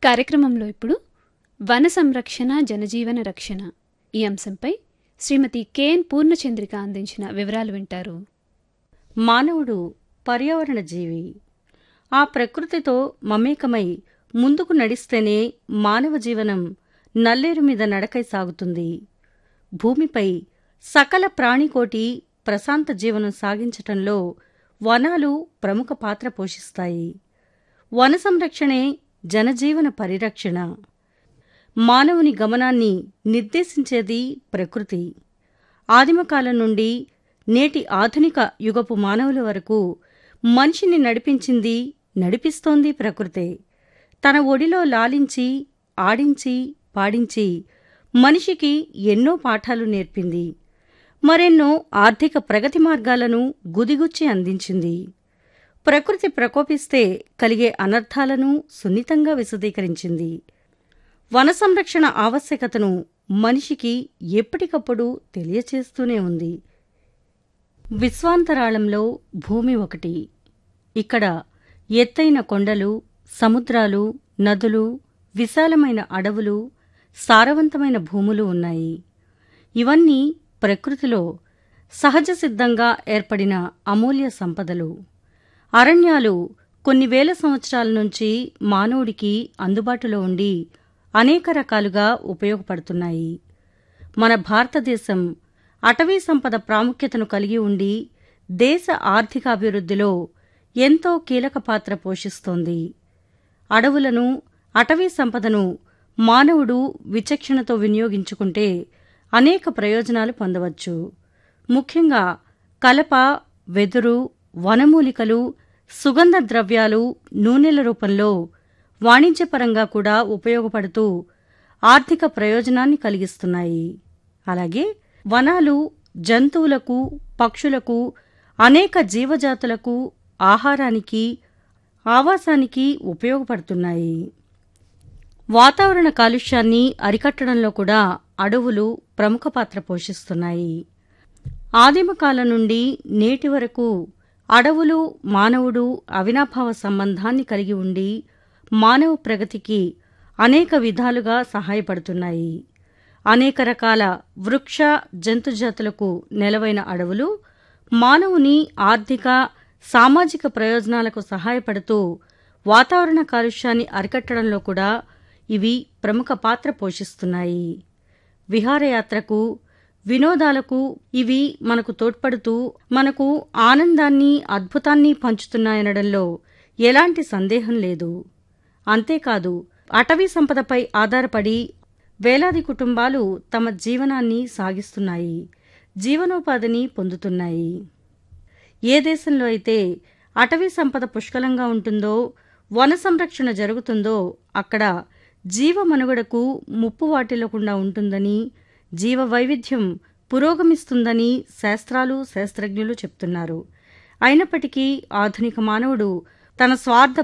కార్యక్రమంలో ఇప్పుడు వన సంరక్షణ జనజీవన రక్షణ ఈ అంశంపై శ్రీమతి కెఎన్ పూర్ణచంద్రిక అందించిన వివరాలు వింటారు మానవుడు పర్యావరణ జీవి ఆ ప్రకృతితో మమేకమై ముందుకు నడిస్తేనే మానవ జీవనం నల్లేరు మీద నడకై సాగుతుంది భూమిపై సకల ప్రాణికోటి ప్రశాంత జీవనం సాగించటంలో వనాలు ప్రముఖ పాత్ర పోషిస్తాయి వన సంరక్షణే జనజీవన పరిరక్షణ మానవుని గమనాన్ని నిర్దేశించేది ప్రకృతి ఆదిమకాలం నుండి నేటి ఆధునిక యుగపు మానవుల వరకు మనిషిని నడిపించింది నడిపిస్తోంది ప్రకృతే తన ఒడిలో లాలించి ఆడించి పాడించి మనిషికి ఎన్నో పాఠాలు నేర్పింది మరెన్నో ఆర్థిక ప్రగతి మార్గాలను గుదిగుచ్చి అందించింది ప్రకృతి ప్రకోపిస్తే కలిగే అనర్థాలను సున్నితంగా విశదీకరించింది వన సంరక్షణ ఆవశ్యకతను మనిషికి ఎప్పటికప్పుడు తెలియచేస్తూనే ఉంది విశ్వాంతరాళంలో భూమి ఒకటి ఇక్కడ ఎత్తైన కొండలు సముద్రాలు నదులు విశాలమైన అడవులు సారవంతమైన భూములు ఉన్నాయి ఇవన్నీ ప్రకృతిలో సహజ సిద్ధంగా ఏర్పడిన అమూల్య సంపదలు అరణ్యాలు కొన్ని వేల సంవత్సరాల నుంచి మానవుడికి అందుబాటులో ఉండి అనేక రకాలుగా ఉపయోగపడుతున్నాయి మన భారతదేశం అటవీ సంపద ప్రాముఖ్యతను కలిగి ఉండి దేశ ఆర్థికాభివృద్ధిలో ఎంతో కీలక పాత్ర పోషిస్తోంది అడవులను అటవీ సంపదను మానవుడు విచక్షణతో వినియోగించుకుంటే అనేక ప్రయోజనాలు పొందవచ్చు ముఖ్యంగా కలప వెదురు వనమూలికలు సుగంధ ద్రవ్యాలు నూనెల రూపంలో వాణిజ్యపరంగా కూడా ఉపయోగపడుతూ ఆర్థిక ప్రయోజనాన్ని కలిగిస్తున్నాయి అలాగే వనాలు జంతువులకు పక్షులకు అనేక జీవజాతులకు ఆహారానికి ఆవాసానికి ఉపయోగపడుతున్నాయి వాతావరణ కాలుష్యాన్ని అరికట్టడంలో కూడా అడవులు ప్రముఖ పాత్ర పోషిస్తున్నాయి ఆదిమ కాలం నుండి నేటి వరకు అడవులు మానవుడు అవినాభావ సంబంధాన్ని కలిగి ఉండి మానవ ప్రగతికి అనేక విధాలుగా సహాయపడుతున్నాయి అనేక రకాల వృక్ష జంతుజాతులకు నెలవైన అడవులు మానవుని ఆర్థిక సామాజిక ప్రయోజనాలకు సహాయపడుతూ వాతావరణ కాలుష్యాన్ని అరికట్టడంలో కూడా ఇవి ప్రముఖ పాత్ర పోషిస్తున్నాయి విహారయాత్రకు వినోదాలకు ఇవి మనకు తోడ్పడుతూ మనకు ఆనందాన్ని అద్భుతాన్ని పంచుతున్నాయనడంలో ఎలాంటి సందేహం లేదు అంతేకాదు అటవీ సంపదపై ఆధారపడి వేలాది కుటుంబాలు తమ జీవనాన్ని సాగిస్తున్నాయి జీవనోపాధిని పొందుతున్నాయి ఏ దేశంలో అయితే అటవీ సంపద పుష్కలంగా ఉంటుందో వన సంరక్షణ జరుగుతుందో అక్కడ జీవ మనుగడకు ముప్పు వాటిల్లకుండా ఉంటుందని జీవ వైవిధ్యం పురోగమిస్తుందని శాస్త్రాలు శాస్త్రజ్ఞులు చెప్తున్నారు అయినప్పటికీ ఆధునిక మానవుడు తన స్వార్థ